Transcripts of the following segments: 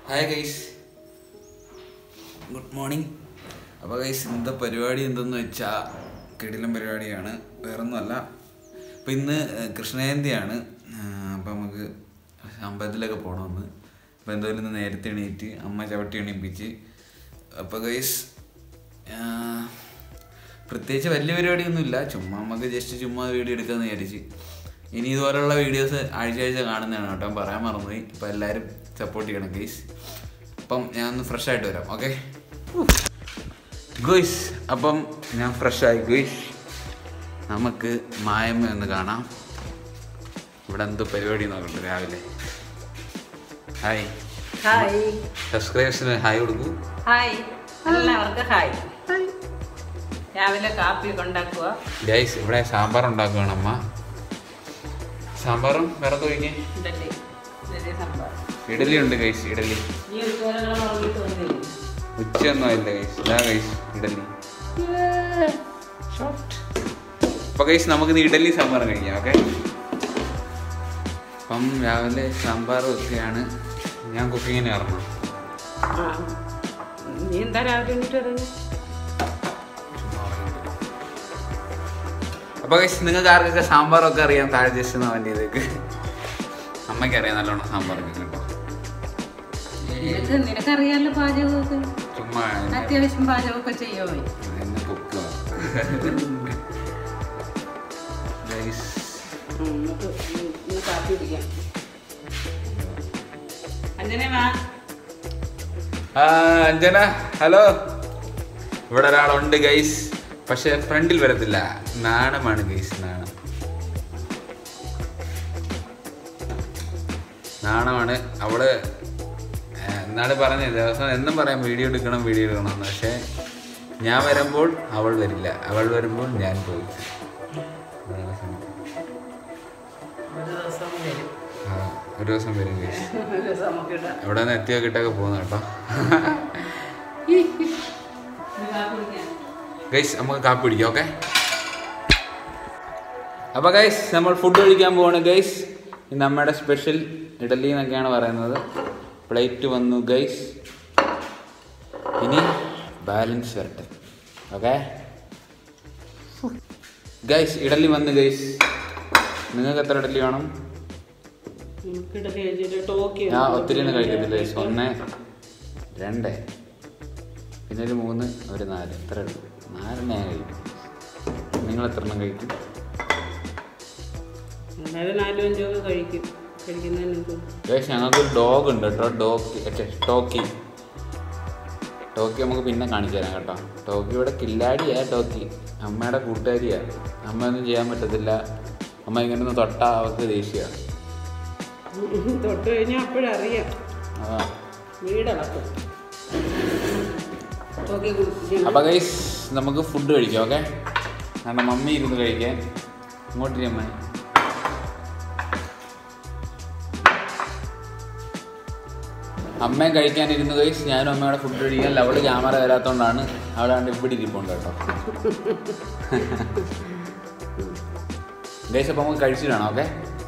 Hi guys good morning അപ്പോൾ guys ഇന്നത്തെ പരിപാടി എന്തെന്ന് വെച്ചാൽ കിടിലം പരിപാടിയാണ് വേറൊന്നുമല്ല അപ്പോൾ ഇന്ന് ഏഹ്, കൃഷ്ണജയന്തിയാണ് അപ്പോൾ നമുക്ക് അമ്പലത്തിലൊക്കെ പോകണമെന്ന് അപ്പോൾ എന്തായാലും ഇന്ന് നേരത്തെ എണീറ്റ് അമ്മ ചവിട്ടി എണീപ്പിച്ച് അപ്പോൾ ഗൈസ് പ്രത്യേകിച്ച് വലിയ പരിപാടിയൊന്നുമില്ല ചുമ്മാ നമുക്ക് ജസ്റ്റ് ചുമ്മാ വീഡിയോ എടുക്കാമെന്ന് വിചാരിച്ച് ഇനി ഇതുപോലുള്ള വീഡിയോസ് ആഴ്ച ആഴ്ച കാണുന്നതാണ് കേട്ടോ പറയാൻ മറന്നുപോയി അപ്പോൾ എല്ലാവരും സപ്പോർട്ട് ചെയ്യണം ഗൈസ് അപ്പം ഞാൻ ഒന്ന് ഫ്രഷ് ആയിട്ട് വരാം ഓക്കെ ഗുയ്സ് അപ്പം ഞാൻ ഫ്രഷ് ആയി ഗുയ്സ് നമുക്ക് മായമ്മ ഒന്ന് കാണാം ഇവിടെ എന്തോ പരിപാടി നോക്കണ്ട രാവിലെ ഹായ് ഹായ് സബ്സ്ക്രൈബേഴ്സിന് ഹായ് കൊടുക്കൂ ഹായ് എല്ലാവർക്കും ഹായ് രാവിലെ കാപ്പി ഉണ്ടാക്കുക ഗൈസ് ഇവിടെ സാമ്പാർ ഉണ്ടാക്കുകയാണ് അമ്മ സാമ്പാറും വേറെ ഒഴിഞ്ഞ് ഇഡലി ഇഡലി സാമ്പാർ ഇഡലി ഉണ്ട് ഗൈസ് ഇഡലി ഈ ഉച്ചവരങ്ങൾ ഉറങ്ങിയിട്ട് വന്നില്ലേ ഉച്ചയൊന്നും ഇല്ല ഗൈസ് ഇതാ ഗൈസ് ഇഡലി അപ്പൊ ഗൈസ് നമുക്ക് ഇന്ന് ഇഡലി സാമ്പാർ കഴിക്കാം ഓക്കെ അപ്പം രാവിലെ സാമ്പാർ ഒക്കെയാണ് ഞാൻ കുക്കിങ്ങിന് ഇറങ്ങണം ആ നീ എന്താ രാവിലെ എണീറ്റ് വരുന്നത് അപ്പൊ ഗൈസ് നിങ്ങൾക്ക് ആർക്കൊക്കെ സാമ്പാറൊക്കെ അറിയാം താഴെ ജസ്റ്റ് അവൻ്റെ ഇതൊക്കെ അമ്മയ്ക്ക് അറിയാം നല്ലോണം സാമ്പാറൊക്കെ കേട്ടോ നിനക്ക് നിനക്കറിയാലോ പാചകമൊക്കെ ചുമ്മാ അത്യാവശ്യം പാചകമൊക്കെ ചെയ്യുമോ എന്നെ പൊക്കുക ഗൈസ് നമുക്ക് ഇന്ന് കാപ്പി കുടിക്കാം അഞ്ജനെ വാ ആ, അഞ്ജന ഹലോ ഇവിടെ ഒരാളുണ്ട് ഗൈസ് പക്ഷെ ഫ്രണ്ടിൽ വരത്തില്ല നാണമാണ് ഗൈസ് നാണം നാണമാണ് അവള് ഏ, എന്നാണ് പറഞ്ഞത് ദിവസം എന്നും പറയാം വീഡിയോ എടുക്കണം വീഡിയോ എടുക്കണം എന്ന് പക്ഷെ ഞാൻ വരുമ്പോൾ അവൾ വരില്ല അവൾ വരുമ്പോൾ ഞാൻ പോയി അതാണ് സംഗതി. ഒരു ദിവസം വരും ആ, ഒരു ദിവസം വരും ഗൈസ് ഒരു ദിവസം നമുക്ക് ഇടാം ഇവിടെ നിന്ന് എത്തിയോ കിട്ടൊക്കെ പോകുന്ന കേട്ടോ ഇത് കാപ്പി കുടിക്കാം ഗൈസ് നമുക്ക് കാപ്പി പിടിക്കാം ഓക്കെ അപ്പോൾ ഗൈസ് നമ്മൾ ഫുഡ് കഴിക്കാൻ പോവാണ് ഗൈസ് ഇന്ന് അമ്മയുടെ സ്പെഷ്യൽ ഇഡലി എന്നൊക്കെയാണ് പറയുന്നത് പ്ലേറ്റ് വന്നു ഗൈസ് ഇനി ബാലൻസ് വരട്ടെ ഓക്കെ ഗൈസ് ഇഡലി വന്നു ഗൈസ് നിങ്ങൾക്ക് എത്ര ഇഡലി വേണം നമുക്ക് ഇഡലി കഴിച്ചിട്ട് ടോക്കി ഞാൻ ഒത്തിരി ഒന്നും കഴിക്കത്തില്ല ഗൈസ് ഒന്ന് രണ്ട് പിന്നെ ഒരു മൂന്ന് ഒരു നാല് എത്ര നാലെണ്ണം ഞാൻ കഴിക്കും നിങ്ങൾ എത്ര എണ്ണം കഴിക്കും അതായത് നാലും അഞ്ചും ഒക്കെ കഴിക്കും കഴിക്കുന്നതിന് എന്ത് ഗൈസ് ഞങ്ങൾക്കൊരു ഡോഗ് ഉണ്ട് കേട്ടോ ഡോക്കി ഛെ, ടോക്കി ടോക്കി നമുക്ക് പിന്നെ കാണിച്ചു തരാം കേട്ടോ ടോക്കി ഇവിടെ കില്ലാടിയാ ടോക്കി അമ്മയുടെ കൂട്ടുകാരിയാ അമ്മ ഒന്നും ചെയ്യാൻ പറ്റത്തില്ല അമ്മ ഇങ്ങനെ ഒന്ന് തൊട്ടാ അവർക്ക് ദേഷ്യ തൊട്ട് കഴിഞ്ഞാൽ അപ്പോഴറിയാം അതാ വീടളക്കും ഓക്കെ കുടിക്കാം അപ്പൊ ഗൈസ് നമുക്ക് ഫുഡ് കഴിക്കാം ഓക്കെ കാരണം മമ്മി ഇരുന്ന് കഴിക്കാൻ ഇങ്ങോട്ടിരി അമ്മ അമ്മയും കഴിക്കാനിരുന്നു ഗൈസ് ഞാനും അമ്മയുടെ ഫുഡ് കഴിക്കാൻ അവള് ക്യാമറ വരാത്തോണ്ടാണ് അവളാണ്ട് ഇവിടെ ഇരിപ്പുണ്ട് കേട്ടോ ഗൈസ് അപ്പൊ നമുക്ക് കഴിച്ചിട്ടാണ് ഓക്കെ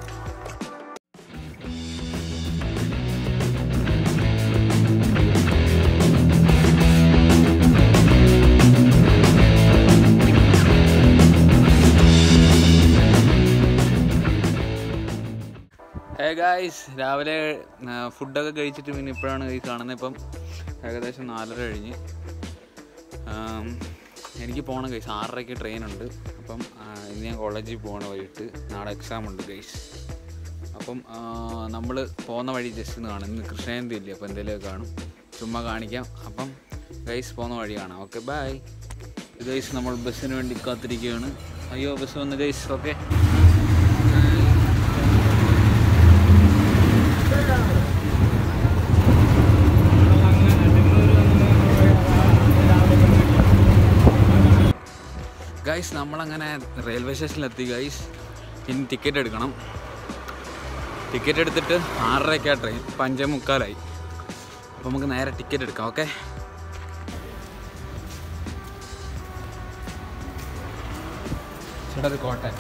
ഹേ ഗായ്സ് രാവിലെ ആ, ഫുഡൊക്കെ കഴിച്ചിട്ട് പിന്നെ ഇപ്പോഴാണ് ഈ കാണുന്നത് ഇപ്പം ഏകദേശം നാലര കഴിഞ്ഞ് ആം, എനിക്ക് പോകണം ഗൈസ് ആറരയ്ക്ക് ട്രെയിൻ ഉണ്ട് അപ്പം ആ, ഇന്ന് ഞാൻ കോളേജിൽ പോകണം വൈകിട്ട് നാളെ എക്സാം ഉണ്ട് ഗൈസ് അപ്പം നമ്മൾ പോകുന്ന വഴി ജസ്റ്റ് ഒന്ന് കാണും ഇന്ന് കൃഷ്ണജയന്തി ഇല്ലേ അപ്പോൾ എന്തെങ്കിലുമൊക്കെ കാണും ചുമ്മാ കാണിക്കാം അപ്പം ഗൈസ് പോകുന്ന വഴി കാണാം ഓക്കെ ബായ് ഗൈസ് നമ്മൾ ബസ്സിന് വേണ്ടി കാത്തിരിക്കുകയാണ് അയ്യോ ബസ് വന്ന് ഗൈസ് ഓക്കെ ഗൈസ് നമ്മളങ്ങനെ റെയിൽവേ സ്റ്റേഷനിലെത്തി ഗൈസ് ഇനി ടിക്കറ്റ് എടുക്കണം ടിക്കറ്റ് എടുത്തിട്ട് ആറരയ്ക്കാ ട്രെയിൻ ഇപ്പം അഞ്ചേ മുക്കാലായി അപ്പോൾ നമുക്ക് നേരെ ടിക്കറ്റ് എടുക്കാം ഓക്കെ ചേട്ടാ അത് കോട്ടയം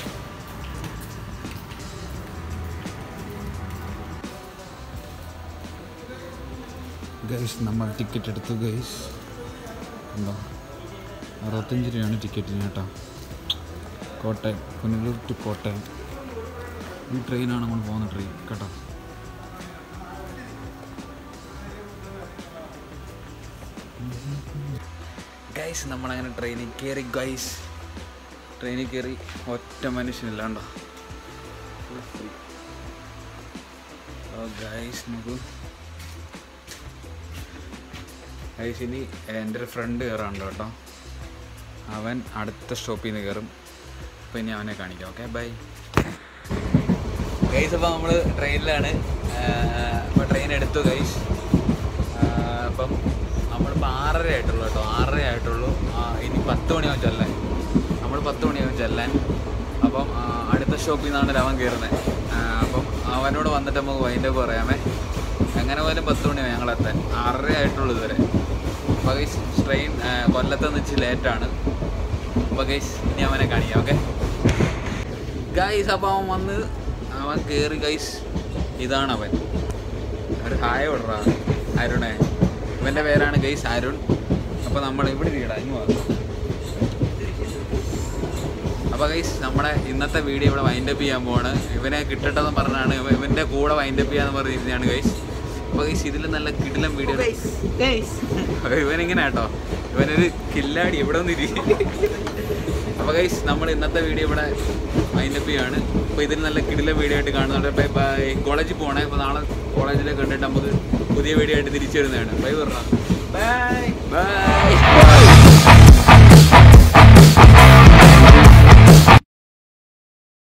ഗൈസ് നമ്മൾ ടിക്കറ്റ് എടുത്തു ഗൈസ് ഉണ്ടോ അറുപത്തഞ്ച് രൂപയാണ് ടിക്കറ്റിന് കേട്ടോ കോട്ടയം പുനലൂർ ടു കോട്ടയം ഈ ട്രെയിനാണ് നമ്മൾ പോകുന്ന ട്രെയിൻ കേട്ടോ ഗൈസ് നമ്മളങ്ങനെ ട്രെയിനിൽ കയറി ഗൈസ് ട്രെയിനിൽ കയറി ഒറ്റ മനുഷ്യനില്ലാണ്ടോ ഓ ഗൈസ് നോക്കൂ ഗൈസ് ഇനി എൻ്റെ ഒരു ഫ്രണ്ട് കയറാണ്ട് കേട്ടോ അവൻ അടുത്ത സ്റ്റോപ്പിൽ നിന്ന് കയറും അപ്പോൾ ഇനി അവനെ കാണിക്കാം ഓക്കെ ബൈ ഗൈസ് അപ്പോൾ നമ്മൾ ട്രെയിനിലാണ് അപ്പോൾ ട്രെയിൻ എടുത്തു ഗൈസ് അപ്പം നമ്മളിപ്പോൾ ആറര ആയിട്ടുള്ളൂ കേട്ടോ ആറര ആയിട്ടുള്ളൂ ആ, ഇനി പത്ത് മണിയാവും ചെല്ലാൻ നമ്മൾ പത്ത് മണിയാവും ചെല്ലാൻ അപ്പം ആ, അടുത്ത സ്റ്റോപ്പിൽ നിന്നാണ് രവൻ കയറുന്നത് അപ്പം അവനോട് വന്നിട്ട് നമുക്ക് വൈൻഡ് അപ്പ് പറയാമേ എങ്ങനെ പോയാലും പത്ത് മണിയാവും ഞങ്ങൾ എത്താൻ ആറര ആയിട്ടുള്ളൂ ഇതുവരെ അപ്പോൾ ഗൈസ് ട്രെയിൻ കൊല്ലത്ത് നിന്ന് ഇച്ചിരി ലേറ്റാണ് അപ്പോൾ ഗൈസ് ഇനി അവനെ കാണിക്കാം ഓക്കെ ഗൈസ് അപ്പോൾ അവൻ വന്ന് അവൻ കയറി ഗൈസ് ഇതാണ് അവൻ ഒരു ഹായ് വിടറാ അരുണേ ഇവൻ്റെ പേരാണ് ഗൈസ് അരുൺ അപ്പോൾ നമ്മൾ ഇവിടെ ഇരിക്കടാ ഇങ്ങ് വാ അപ്പോൾ ഗൈസ് നമ്മുടെ ഇന്നത്തെ വീഡിയോ ഇവിടെ വൈൻഡപ്പ് ചെയ്യാൻ പോവാണ് ഇവനെ കിട്ടട്ടെന്ന് പറഞ്ഞാണ് ഇവ- ഇവൻ്റെ കൂടെ വൈൻഡപ്പ് ചെയ്യാന്ന് പറഞ്ഞിരുന്നതാണ് ഗൈസ് അപ്പോൾ ഗൈസ് ഇതിൽ നല്ല കിടിലം വീഡിയോ ഇവനിങ്ങനെ കേട്ടോ ഇവനൊരു കില്ലാടി ഇവിടെ ഒന്ന് ഇരിക്കും അപ്പോൾ ഗൈസ് നമ്മൾ ഇന്നത്തെ വീഡിയോ ഇവിടെ വൈൻഡപ്പ് ചെയ്യാണ് അപ്പോൾ ഇതിൽ നല്ല കിടില വീഡിയോ ആയിട്ട് കാണുന്നുണ്ട് ബൈ ബൈ കോളേജിൽ പോകണേ അപ്പോൾ നാളെ കോളേജിൽ കണ്ടിട്ട് നമുക്ക് പുതിയ വീഡിയോ ആയിട്ട് തിരിച്ചു വരുന്നതാണ് ബൈ പറഞ്ഞ ബൈ ബൈ